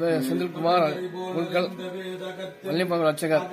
இவர் செந்தில்குமார் குருக்கள் பழனிப்பகல் அர்ச்சகர்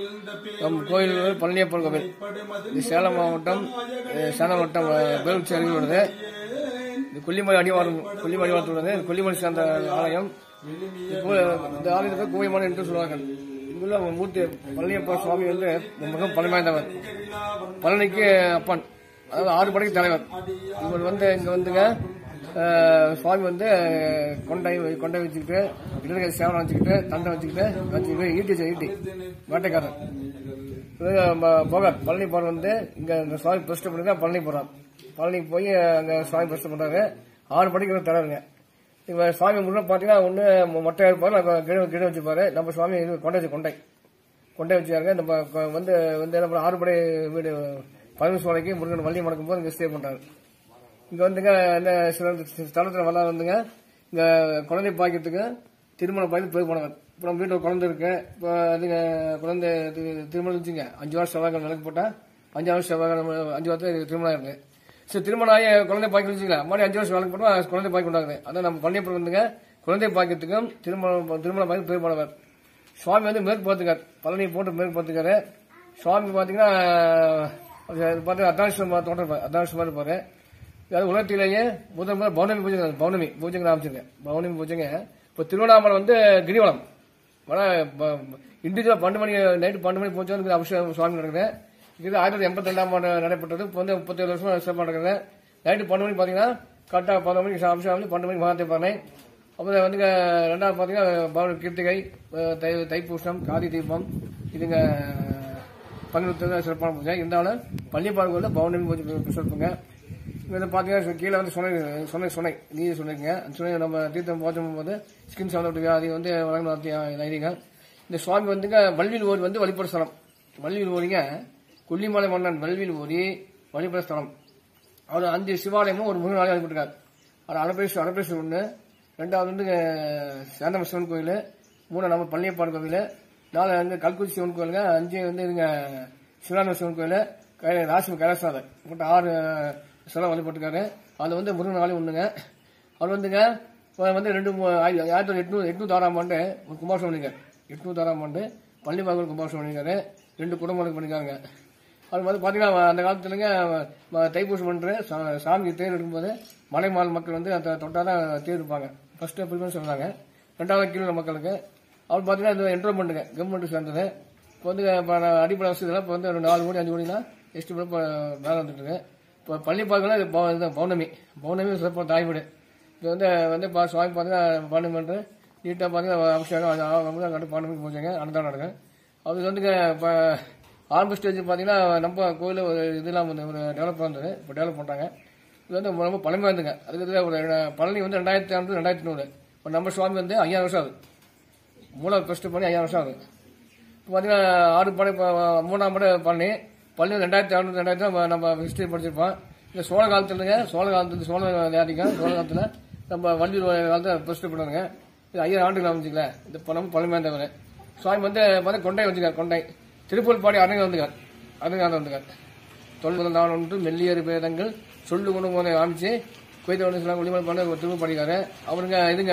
நம் கோயில் பழனியப்பன் கோவில் இது சேலம் மாவட்டம் அஹ், சேலம் மாவட்டம் பேருச்சி அருகில் உள்ளது இது கொல்லிமலை அடிவாரம் கொல்லிமலை அடிவாரத்தில் உள்ளது இது கொல்லிமலை சேர்ந்த ஆலயம் இது கோ- இந்த ஆலயத்துக்கு கோயமலை என்று சொல்வார்கள் இங்குள்ள மூர்த்தி பழனியப்ப சுவாமி வந்து மிகவும் பழமையானவர் பழனிக்கு அப்பன் அதாவது ஆறு படைக்கு தலைவர் இவர் வந்து இங்க வந்துங்க அஹ், சுவாமி வந்து அஹ், கொண்டை கொண்டை வச்சுக்கிட்டு இடதுகை சேவனம் வச்சுக்கிட்டு தண்டை வச்சுக்கிட்டு வச்சுக்கிட்டு ஈட்டி வச்சு ஈட்டி வேட்டைக்காரர் இவரு ம- போகார் பழனி போற வந்து இங்க இந்த சுவாமி பிரஸ்ட் பண்ணி பழனி போறார் பழனிக்கு போய் அங்க சுவாமி பிரஸ்ட் பண்றாரு ஆறு படிக்கிற தராருங்க இவ சுவாமி முன்ன பாத்தீங்கன்னா ஒண்ணு மொட்டையா இருப்பாரு நம்ம கிழ கிழ வச்சுப்பாரு நம்ம சுவாமி இது கொண்டை வச்சு கொண்டை கொண்டை வச்சாருங்க நம்ம கொ- வந்து வந்து என்ன பண்ண ஆறுபடை வீடு பதினஞ்சு சோலைக்கு முருகன் வள்ளி மடக்கும் போது இங்க ஸ்டே பண்றாரு இங்க வந்துங்க என்ன சில ஸ்தலத்துல வரலா வந்துங்க இங்க குழந்தை பாக்கியத்துக்கு திருமணம் பாக்கி போய் போனவர் இப்போ நம்ம வீட்டில் குழந்தை இருக்கு இப்போ அதுங்க குழந்தை தி- திருமணம் வச்சுங்க அஞ்சு வருஷம் செவ்வாய்க்கிழமை விளக்கு போட்டா அஞ்சு வருஷம் செவ்வாய்க்கிழமை அஞ்சு வருஷம் திருமணம் இருக்கு சரி திருமணம் ஆகி குழந்தை பாக்கி வச்சுங்களா மறுபடியும் அஞ்சு வருஷம் விளக்கு போட்டா குழந்தை பாக்கி உண்டாகுது அதான் நம்ம பள்ளியப்புறம் வந்துங்க குழந்தை பாக்கியத்துக்கும் திருமணம் திருமணம் பாக்கி போய் போனவர் சுவாமி வந்து மேற்கு பார்த்துக்கார் பழனி போட்டு மேற்கு பார்த்துக்காரு சுவாமி பாத்தீங்கன்னா அது பார்த்து அர்த்தாஷ்டம் தோட்டம் இருப்பாரு அர்த்தாஷ்டம் மாதிரி இருப்பாரு அது உலகத்திலேயே முதல் முதல் பௌர்ணமி பூஜை பௌர்ணமி பூஜைங்க ஆரம்பிச்சிருங்க பௌர்ணமி பூஜைங்க இப்போ திருவண்ணாமலை வந்து கிரிவலம் இண்டிவிஜுவல் பன்னெண்டு மணி நைட்டு பன்னெண்டு மணி பூஜை வந்து அபிஷேகம் சுவாமி நடக்குது இது ஆயிரத்தி தொள்ளாயிரத்தி எண்பத்தி ரெண்டாம் ஆண்டு நடைபெற்றது இப்போ வந்து முப்பத்தேழு வருஷம் சிறப்பாக நடக்குது நைட்டு பன்னெண்டு மணிக்கு பார்த்தீங்கன்னா கரெக்டாக பதினொரு மணிக்கு அபிஷேகம் வந்து பன்னெண்டு மணிக்கு மகாத்தே பாருங்க அப்புறம் வந்து ரெண்டாவது பார்த்தீங்கன்னா பௌர்ணமி கிருத்திகை அஹ், தை தைப்பூசம் காதி தீபம் இதுங்க பங்குத்து சிறப்பான பூஜை இருந்தாலும் பள்ளிப்பாடு கோயிலில் பௌர்ணமி பூஜை சிறப்புங்க இதில் பார்த்தீங்கன்னா கீழே வந்து சுனை சுனை சுனை நீதி சொன்னீங்க அந்த சுனை நம்ம தீர்த்தம் போச்சும் போது ஸ்கின் சம்மந்தப்பட்ட அது வந்து வழங்கணும் ஐதீங்க இந்த சுவாமி வந்துங்க வல்வில் ஓரி வந்து வழிபட ஸ்தலம் வல்வில் ஓரிங்க கொல்லிமலை மன்னன் வல்வில் ஓரி வழிபட ஸ்தலம் அவர் அஞ்சு சிவாலயமும் ஒரு முருகன் ஆலயம் வழிபட்டிருக்காரு அவர் அலபேஸ்வர் அலபேஸ்வர் ஒன்று ரெண்டாவது வந்து சேந்தம சிவன் கோயில் மூணு நம்ம பழனியப்பாடு கோவில் நாலு வந்து கல்குச்சி சிவன் கோயிலுங்க அஞ்சு வந்து இதுங்க சிவானந்த சிவன் கோயில் கை- ராசி கைலாசநாதர் மொத்தம் ஆறு சிலை வழிபட்டிருக்காரு அது வந்து முருகன் ஆலயம் ஒண்ணுங்க அவர் வந்துங்க அவர் வந்து ரெண்டு மூ- ஆயி- ஆயிரத்தி தொள்ளாயிரத்தி எட்நூறு எட்நூத்தி ஆறாம் ஆண்டு ஒரு கும்பாபிஷேகம் பண்ணிருக்காரு எட்நூத்தி ஆறாம் ஆண்டு பள்ளிவாகல் கும்பாபிஷேகம் பண்ணிருக்காரு ரெண்டு குடும்பங்களுக்கு பண்ணிருக்காங்க அது வந்து பாத்தீங்கன்னா அந்த காலத்துலங்க ம- தைப்பூசம் பண்ற சா- சாமி தேர் எடுக்கும்போது மலைமால் மக்கள் வந்து அந்த தொட்டாதான் தேர் இருப்பாங்க ஃபர்ஸ்ட் ப்ரிஃபரன்ஸ் சொன்னாங்க ரெண்டாவது கீழே மக்களுக்கு அவர் பாத்தீங்கன்னா இந்த என்ட்ரோமெண்ட்டுங்க கவர்மெண்ட் சேர்ந்தது இப்போ வந்து இப்ப நான் அடிப்படை வசதியெல்லாம் இப்போ வந்து ஒரு நாலு கோடி அஞ்சு கோடினா எஸ்டிமேட் இப்போ மேலே வந்துட்டு இருக்கு இப்போ பள்ளி பார்க்கலாம் இது பௌ- இது பௌர்ணமி பௌர்ணமி சிறப்பாக தாய்வீடு இது வந்து வந்து பா சுவாமி பார்த்தீங்கன்னா பன்னெண்டு மணி நீட்டாக பார்த்தீங்கன்னா அபிஷேகம் அது அவங்க கண்டு பன்னெண்டு பூஜைங்க அன்னதானம் நடக்கும் அது வந்துங்க இப்போ ஆரம்ப ஸ்டேஜ் பார்த்தீங்கன்னா நம்ம கோயில் ஒரு இதெல்லாம் வந்து ஒரு டெவலப் வந்தது இப்போ டெவலப் பண்ணுறாங்க இது வந்து ரொம்ப பழமையாக இருந்துங்க அதுக்கு இதுல ஒரு பழனி வந்து ரெண்டாயிரத்தி ஐநூறு ரெண்டாயிரத்தி நூறு இப்போ நம்ம சுவாமி வந்து ஐயாயிரம் வருஷம் ஆகுது மூணாவது ஃபர்ஸ்ட் பண்ணி ஐயாயிரம் வருஷம் ஆகுது இப்போ பார்த்தீங்கன்னா ஆறு படை இப்போ மூணாம் படை பண்ணி பள்ளி ரெண்டாயிரத்தி ஐநூறு ரெண்டாயிரத்தி நம்ம ஹிஸ்டரி படிச்சிருப்போம் இந்த சோழ காலத்துலங்க சோழ காலத்துல சோழ வியாதிக்கம் சோழ காலத்தில் நம்ம வண்டி காலத்தில் ஃபர்ஸ்ட் பண்ணுவாங்க இது ஐயாயிரம் ஆண்டுகள் அமைச்சிக்கல இந்த பணம் பழமையாக தவிர சுவாமி வந்து பார்த்தா கொண்டை வச்சுக்கார் கொண்டை திருப்பூர்பாடி அரங்க வந்துக்கார் அரங்க வந்துக்கார் தொல்புதல் தான் ஒன்று மெல்லியறு பேதங்கள் சொல்லு கொண்டு போன ஆரம்பிச்சு குவைத்த ஒன்று சில ஒளிமலை பண்ண ஒரு திரும்ப படிக்காரு அவருங்க இதுங்க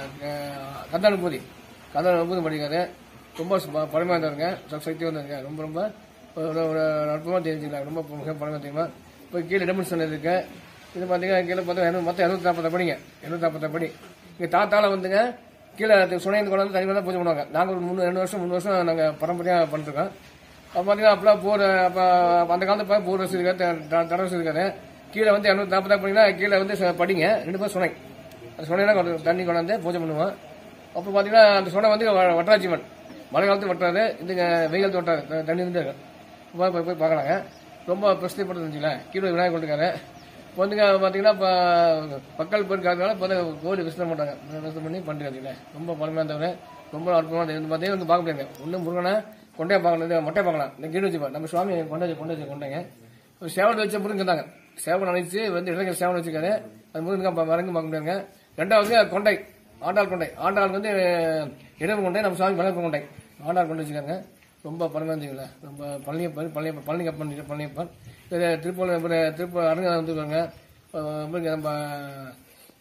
கந்தானுபூதி கந்தானுபூதி படிக்காரு ரொம்ப சு- பழமையா இருந்தாருங்க ச- சக்தி வந்தாருங்க ரொம்ப ரொம்ப ஒரு ஒரு அற்புதமாக தெரிஞ்சுக்கலாம் ரொம்ப மிக பழமையாக தெரியுமா இப்போ கீழே டெமிஷன் இருக்கு இது பார்த்தீங்கன்னா கீழே பார்த்தா மொத்தம் இரநூத்தி நாற்பது படிங்க இரநூத்தி நாற்பது படி இங்கே தாத்தால வந்துங்க கீழே சுனைந்து கொண்டு வந்து தனியாக தான் பூஜை பண்ணுவாங்க நாங்கள் ஒரு மூணு ரெண்டு வருஷம் மூணு வருஷம் நாங்கள் பரம்பரையாக பண்ணிருக்கோம் அப்போ பார்த்தீங்கன்னா அப்பெல்லாம் போர் அப்போ அந்த காலத்துல போய் போர் வசதி இருக்காது த- த- தட வசதி இருக்காது கீழே வந்து இரநூத்தி நாற்பதா போனீங்கன்னா கீழே வந்து ச- படிங்க ரெண்டு பேரும் சுனை அந்த சுனைனா கொண்டு தண்ணி கொண்டாந்து பூஜை பண்ணுவோம் அப்போ பார்த்தீங்கன்னா அந்த சுனை வந்து வ- வட்டராஜீவன் மழை காலத்து வட்டாது இதுங்க வெயில் காலத்து வட்டாது த- தண்ணி வந்து போய் போய் போய் பார்க்கலாங்க ரொம்ப பிரசித்திப்பட்டு இருந்துச்சுங்களேன் கீழே விநாயகர் கொண்டுக்காரு இப்போ வந்துங்க பார்த்தீங்கன்னா இப்போ மக்கள் போயிருக்காதனால இப்போ வந்து கோவில் விசனம் பண்ணுறாங்க விசனம் பண்ணி பண்ணுறாங்க ரொம்ப பழமையாக இருந்தவங்க ரொம்ப அற்புதமாக இருந்தது பார்த்தீங்கன்னா வந்து பார்க்க முடியாது ஒன்றும் முருகனை கொண்டே பார்க்கலாம் இது மொட்டை பார்க்கலாம் இந்த கீழ் வச்சு நம்ம சுவாமி கொண்டை வச்சு கொண்டை வச்சு கொண்டேங்க ஒரு சேவல் வச்ச முருகன் இருந்தாங்க சேவல் அணைச்சு வந்து இடையில சேவல் வச்சிருக்காரு அது முருகன் வரங்கு பார்க்க முடியாதுங்க ரெண்டாவது கொண்டை ஆண்டாள் கொண்டை ஆண்டாள் வந்து இடவு கொண்டை நம்ம சுவாமி வளர்ப்பு கொண்டை ஆண்டாள் கொண்டை வச்சுக்காங்க ரொம்ப பழமையாந்தீங்களா ரொம்ப பழனியப்பன் பழனி பழனியப்பன் பழனியப்பன் இது திருப்பூர் திருப்பூர் அரங்க வந்துருக்காங்க நம்ம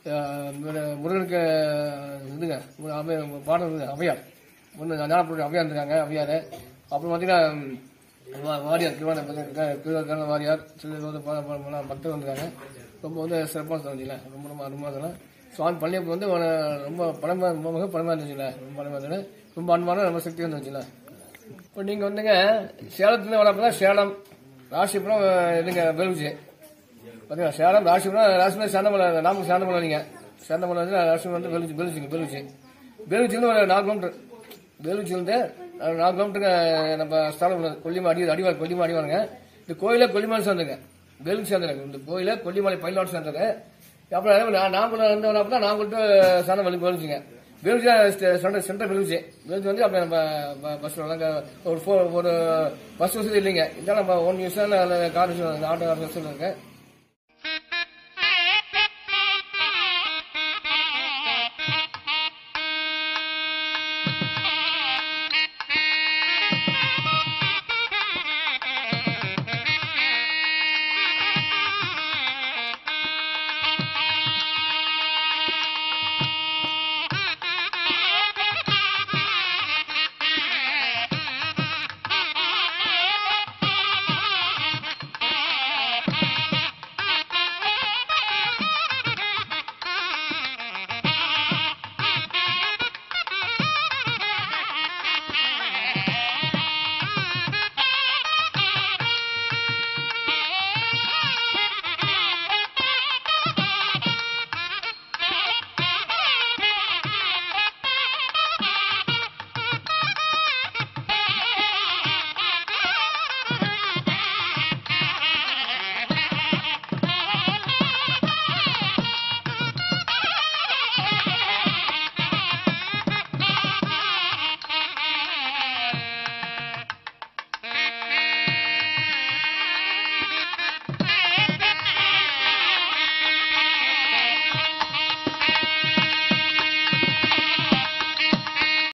அஹ், முரு- முருகனுக்கு இதுங்க மு- அவை- பாடம் இருக்குது அவையார் ஒன்று ஞானப்பூர் அவையார் இருக்காங்க அவையார் அப்புறம் பார்த்தீங்கன்னா வா- வாரியார் கிருவான கிருவான வாரியார் சில வந்து ப- ப- பல பக்தர் வந்திருக்காங்க ரொம்ப வந்து சிறப்பாக சொல்லுங்களேன் ரொம்ப ரொம்ப அருமையாக இருந்தேன் சுவாமி பள்ளியப்ப வந்து ஒரு ரொம்ப பழமா ரொம்ப மிக பழமா இருந்துச்சுல ரொம்ப பழமா இருந்தது ரொம்ப அன்பான ரொம்ப சக்தி வந்துச்சுல இப்போ நீங்கள் வந்துங்க சேலத்துலேருந்து வரப்போ சேலம் ராசிபுரம் இதுங்க பெருமிச்சு பார்த்தீங்களா சேலம் ராசிபுரம் ராசிபுரம் சேந்தமலை நாமக்கு சேந்தமலை நீங்கள் சேந்தமலை வந்து ராசிபுரம் வந்து பெருமிச்சு பெருமிச்சுங்க பெருமிச்சு பெருமிச்சிலேருந்து ஒரு நாலு கிலோமீட்டர் பெருமிச்சிலேருந்து நாலு கிலோமீட்டருக்கு நம்ம ஸ்தலம் உள்ளது. கொல்லிமலை அடி அடிவார் கொல்லிமலை அடிவாருங்க இந்த கோயிலே கொல்லிமலை சேர்ந்துங்க பெருமிச்சு சேர்ந்துங்க இந்த கோயிலே கொல்லிமலை பயிலோடு சேர்ந்தது அப்புறம் நான் நாகூர்ல இருந்து வரப்ப தான் நாகூர்ட்டு சேலம் வெளி பெருமிச்சுங்க பெருமிச்சு சென்டர் சென்டர் பெருமிச்சு பெருமிச்சு வந்து அப்போ நம்ம ப- பஸ் அங்க ஒரு ஃபோ ஒரு பஸ் வசதி இல்லைங்க இதான் நம்ம one use car auto car வசதி இருக்கு